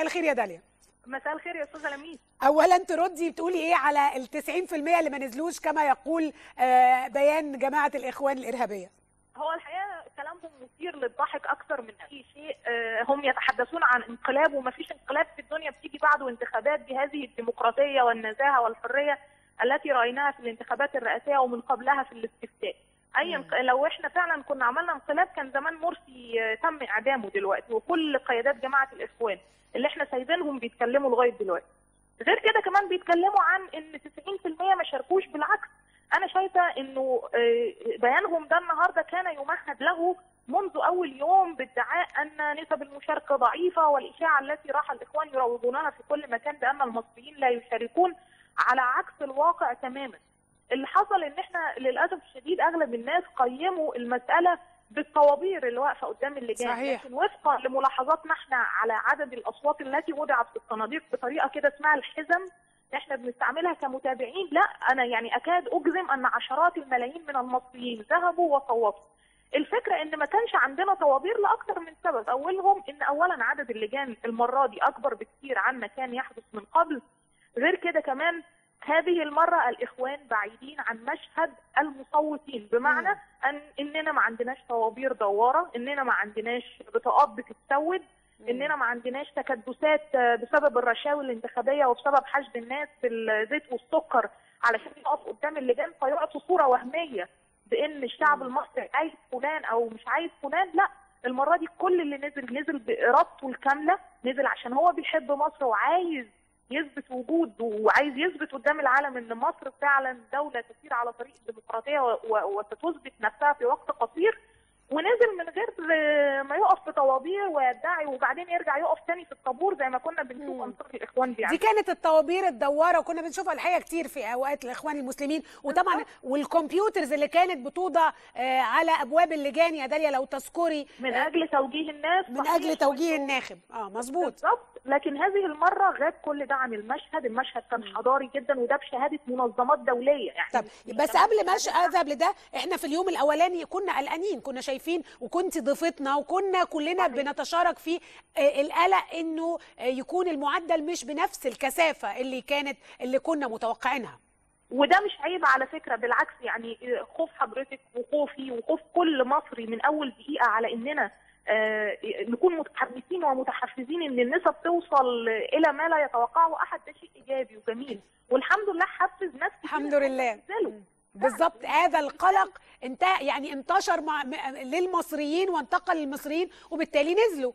الخير يا داليا مساء الخير يا استاذه لميس اولا تردي بتقولي ايه على ال 90% اللي ما نزلوش كما يقول آه، بيان جماعه الاخوان الارهابيه هو الحقيقه كلامهم مثير للضحك اكثر من اي شيء آه، هم يتحدثون عن انقلاب وما فيش انقلاب في الدنيا بتيجي بعده انتخابات بهذه الديمقراطيه والنزاهه والحريه التي رايناها في الانتخابات الرئاسيه ومن قبلها في الاستفتاء اي انق... لو احنا فعلا كنا عملنا انقلاب كان زمان مرسي آه، تم اعدامه دلوقتي وكل قيادات جماعه الاخوان اللي احنا سايبينهم بيتكلموا لغايه دلوقتي غير كده كمان بيتكلموا عن ان 90% ما شاركوش بالعكس انا شايفه انه آه، بيانهم ده النهارده كان يمهد له منذ اول يوم بادعاء ان نسب المشاركه ضعيفه والاشاعه التي راح الاخوان يروجونها في كل مكان بان المصريين لا يشاركون على عكس الواقع تماما. اللي حصل ان احنا للاسف الشديد اغلب الناس قيموا المساله بالطوابير اللي واقفه قدام اللجان صحيح. لكن وفقا لملاحظاتنا احنا على عدد الاصوات التي وضعت في الصناديق بطريقه كده اسمها الحزم احنا بنستعملها كمتابعين لا انا يعني اكاد اجزم ان عشرات الملايين من المصريين ذهبوا وصوتوا الفكره ان ما كانش عندنا طوابير لاكثر من سبب اولهم ان اولا عدد اللجان المره دي اكبر بكثير عن ما كان يحدث من قبل غير كده كمان هذه المرة الإخوان بعيدين عن مشهد المصوتين بمعنى أن إننا ما عندناش طوابير دوارة إننا ما عندناش بطاقات بتتسود إننا ما عندناش تكدسات آه، بسبب الرشاوي الانتخابية وبسبب حشد الناس بالزيت والسكر علشان يقف قدام اللجان فيعطوا صورة وهمية بإن الشعب المصري عايز فلان أو مش عايز فلان لا المرة دي كل اللي نزل نزل بإرادته الكاملة نزل عشان هو بيحب مصر وعايز يثبت وجود وعايز يثبت قدام العالم ان مصر فعلا دوله تسير على طريق الديمقراطيه و- و- وستثبت نفسها في وقت قصير ونزل من غير آه، ما يقف في طوابير ويدعي وبعدين يرجع يقف تاني في الطابور زي ما كنا بنشوف انصار الاخوان دي بيعملوا كانت الطوابير الدواره وكنا بنشوفها الحقيقه كتير في اوقات الاخوان المسلمين وطبعا والكمبيوترز اللي كانت بتوضع آه، على ابواب اللجان يا داليا لو تذكري من آه، اجل توجيه الناس من صحيح اجل توجيه وإنه- الناخب اه مظبوط بالظبط لكن هذه المره غاب كل ده عن المشهد المشهد كان حضاري جدا وده بشهاده منظمات دوليه يعني طب مش بس كمان قبل ما شهادة اذهب لده احنا في اليوم الاولاني كنا قلقانين كنا شايفين وكنت ضيفتنا وكنا كلنا صحيح. بنتشارك في آه، القلق انه آه، يكون المعدل مش بنفس الكثافه اللي كانت اللي كنا متوقعينها وده مش عيب على فكره بالعكس يعني خوف حضرتك وخوفي وخوف كل مصري من اول دقيقه على اننا آه، نكون متحمسين ومتحفزين ان النسب توصل الى ما لا يتوقعه احد ده شيء ايجابي وجميل والحمد لله حفز ناس كتير الحمد إنهم لله ينزلوا. بالظبط هذا القلق انت يعني انتشر مع م- للمصريين وانتقل للمصريين وبالتالي نزلوا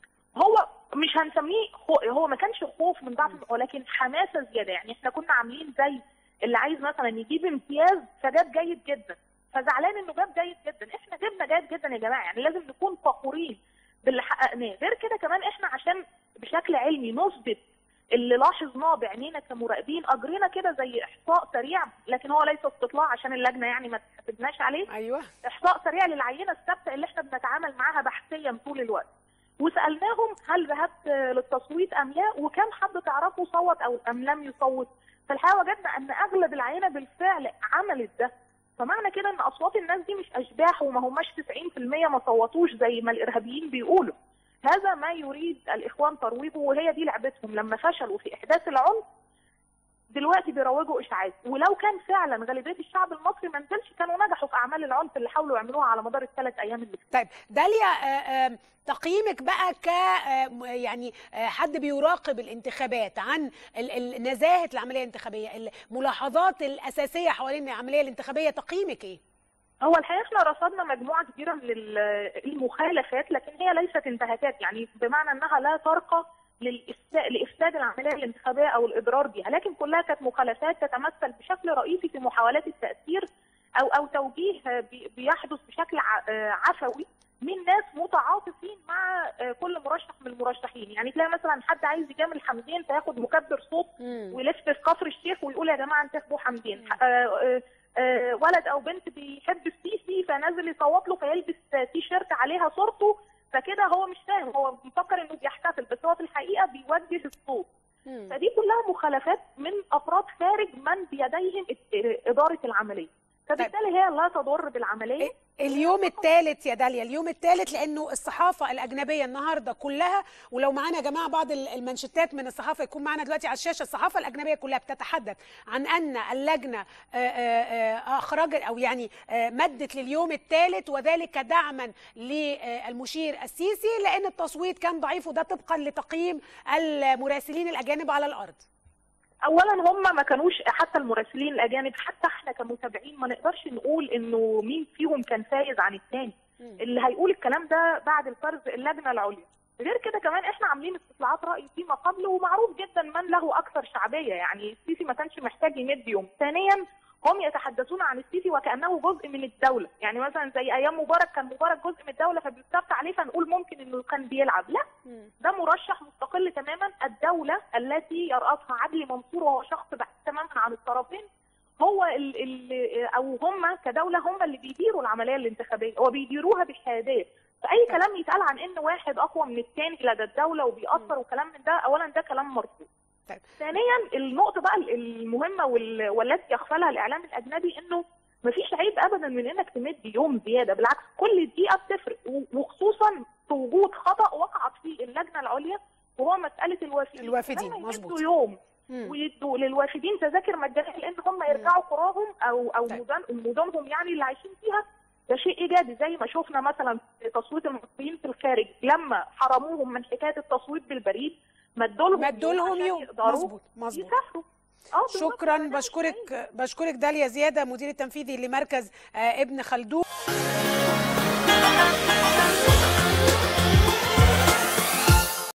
هو مش هنسميه خو... هو ما كانش خوف من ضعف ولكن حماسه زياده يعني احنا كنا عاملين زي اللي عايز مثلا يجيب امتياز فجاب جيد جدا فزعلان انه جاب جيد جدا احنا جبنا جيد جدا يا جماعه يعني لازم نكون فخورين باللي حققناه غير كده كمان احنا عشان بشكل علمي نثبت اللي لاحظناه بعينينا كمراقبين اجرينا كده زي احصاء سريع لكن هو ليس استطلاع عشان اللجنه يعني ما تحسبناش عليه ايوه احصاء سريع للعينه الثابته اللي احنا بنتعامل معاها بحثيا طول الوقت وسالناهم هل ذهبت للتصويت ام لا وكم حد تعرفه صوت او ام لم يصوت فالحقيقه وجدنا ان اغلب العينه بالفعل عملت ده فمعنى كده ان اصوات الناس دي مش اشباح وما هماش 90% ما صوتوش زي ما الارهابيين بيقولوا هذا ما يريد الاخوان ترويجه وهي دي لعبتهم لما فشلوا في احداث العنف دلوقتي بيروجوا اشاعات ولو كان فعلا غالبيه الشعب المصري ما نزلش كانوا نجحوا في اعمال العنف اللي حاولوا يعملوها على مدار الثلاث ايام اللي فاتوا طيب داليا آه، آه، تقييمك بقى ك آه، م- يعني آه، حد بيراقب الانتخابات عن ال- ال- نزاهه العمليه الانتخابيه الملاحظات الاساسيه حوالين العمليه الانتخابيه تقييمك ايه؟ هو الحقيقه احنا رصدنا مجموعه كبيره من ال- المخالفات لكن هي ليست انتهاكات يعني بمعنى انها لا ترقى للإفساد لافساد العمليه الانتخابيه او الاضرار بها لكن كلها كانت مخالفات تتمثل بشكل رئيسي في محاولات التاثير او او توجيه بي- بيحدث بشكل ع- آه، عفوي من ناس متعاطفين مع آه، كل مرشح من المرشحين يعني تلاقي مثلا حد عايز يجامل حمدين فياخد مكبر صوت ويلف في كفر الشيخ ويقول يا جماعه انتخبوا حمدين آه، آه، آه، ولد او بنت بيحب السيسي فنازل يصوت له فيلبس تي شيرت عليها صورته فكده هو مش فاهم هو مفكر انه بيحتفل بس هو في الحقيقه بيوجه الصوت مم. فدي كلها مخالفات من افراد خارج من بيديهم اد- اداره العمليه فبالتالي هي لا تضر بالعمليه اليوم الثالث يا داليا اليوم الثالث لانه الصحافه الاجنبيه النهارده كلها ولو معانا يا جماعه بعض ال- المنشطات من الصحافه يكون معانا دلوقتي على الشاشه الصحافه الاجنبيه كلها بتتحدث عن ان اللجنه آه، آه، آه، اخرجت او يعني آه، مدت لليوم الثالث وذلك دعما للمشير السيسي لان التصويت كان ضعيف وده طبقا لتقييم المراسلين الاجانب على الارض اولا هم ما كانوش حتى المراسلين الاجانب حتى احنا كمتابعين ما نقدرش نقول انه مين فيهم كان فايز عن الثاني مم. اللي هيقول الكلام ده بعد الفرز اللجنه العليا غير كده كمان احنا عاملين استطلاعات راي فيما قبل ومعروف جدا من له اكثر شعبيه يعني السيسي ما كانش محتاج يمد يوم ثانيا هم يتحدثون عن السيسي وكانه جزء من الدوله يعني مثلا زي ايام مبارك كان مبارك جزء من الدوله فبيستفتى عليه فنقول ممكن انه كان بيلعب لا مم. ده مرشح مستقل تماما الدولة التي يرأسها عدلي منصور وهو شخص بعيد تماما عن الطرفين هو ال ال او هم كدولة هم اللي بيديروا العملية الانتخابية وبيديروها بحيادية فأي كلام يتقال عن إن واحد أقوى من الثاني لدى الدولة وبيأثر وكلام من ده أولا ده كلام مرفوض. طيب. ثانيا النقطة بقى المهمة وال- والتي يغفلها الإعلام الأجنبي إنه مفيش عيب ابدا من انك تمد يوم زياده بالعكس كل دقيقه بتفرق و- وخصوصا في وجود خطا وقعت فيه اللجنه العليا وهو مساله الوافدين الوافدين، لما مظبوط. يمدوا يوم مم. ويدوا للوافدين تذاكر مجانيه لان هم يرجعوا قراهم او او طيب. مدن مدنهم يعني اللي عايشين فيها ده شيء ايجابي زي ما شفنا مثلا في تصويت المصريين في الخارج لما حرموهم من حكايه التصويت بالبريد مدوا لهم مدوا لهم عشان يوم يقدروا مظبوط مظبوط يسافروا اه بالظبط. شكرا ده مش عيب. بشكرك بشكرك داليا زياده مدير التنفيذي لمركز آه، ابن خلدون